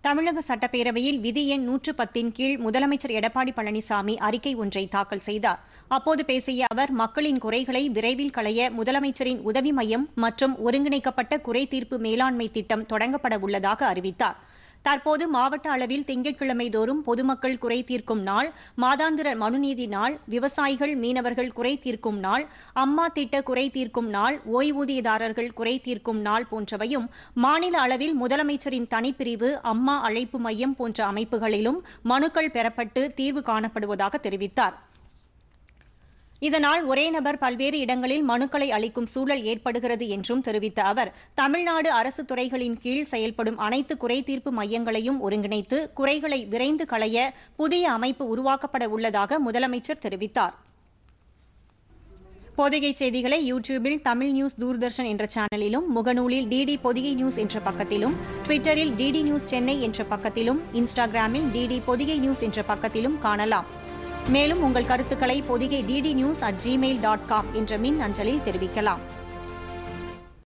தமிழக சட்டப்பேரவையில் விதி எண் நூற்று பத்தின் கீழ் முதலமைச்சர் எடப்பாடி பழனிசாமி அறிக்கை ஒன்றை தாக்கல் செய்தார் அப்போது பேசிய அவர் மக்களின் குறைகளை விரைவில் களைய முதலமைச்சரின் உதவி மையம் மற்றும் ஒருங்கிணைக்கப்பட்ட குறை தீர்ப்பு மேலாண்மை திட்டம் தொடங்கப்பட உள்ளதாக அறிவித்தார் தற்போது மாவட்ட அளவில் திங்கட்கிழமை தோறும் பொதுமக்கள் குறை தீர்க்கும் நாள் மாதாந்திர மனுநீதி நாள் விவசாயிகள் மீனவர்கள் குறை தீர்க்கும் நாள் அம்மா திட்ட குறை தீர்க்கும் நாள் ஓய்வூதியதாரர்கள் குறை தீர்க்கும் நாள் போன்றவையும் மாநில அளவில் முதலமைச்சரின் தனிப்பிரிவு அம்மா அழைப்பு மையம் போன்ற அமைப்புகளிலும் மனுக்கள் பெறப்பட்டு தீர்வு காணப்படுவதாக தெரிவித்தார் இதனால் ஒரே நபர் பல்வேறு இடங்களில் மனுக்களை அளிக்கும் சூழல் ஏற்படுகிறது என்றும் தெரிவித்த அவர் தமிழ்நாடு அரசு துறைகளின் கீழ் செயல்படும் அனைத்து குறை தீர்ப்பு மையங்களையும் ஒருங்கிணைத்து குறைகளை விரைந்து களைய புதிய அமைப்பு உருவாக்கப்பட உள்ளதாக முதலமைச்சர் தெரிவித்தார் பொதிகை செய்திகளை யூடியூபில் தமிழ் நியூஸ் தூர்தர்ஷன் என்ற சேனலிலும் முகநூலில் டிடி பொதிகை நியூஸ் என்ற பக்கத்திலும் ட்விட்டரில் டிடி நியூஸ் சென்னை என்ற பக்கத்திலும் இன்ஸ்டாகிராமில் டிடி பொதிகை நியூஸ் என்ற பக்கத்திலும் காணலாம் மேலும் உங்கள் கருத்துக்களை Pothigai DD news at Gmail dot com என்ற மின் அஞ்சலில் தெரிவிக்கலாம்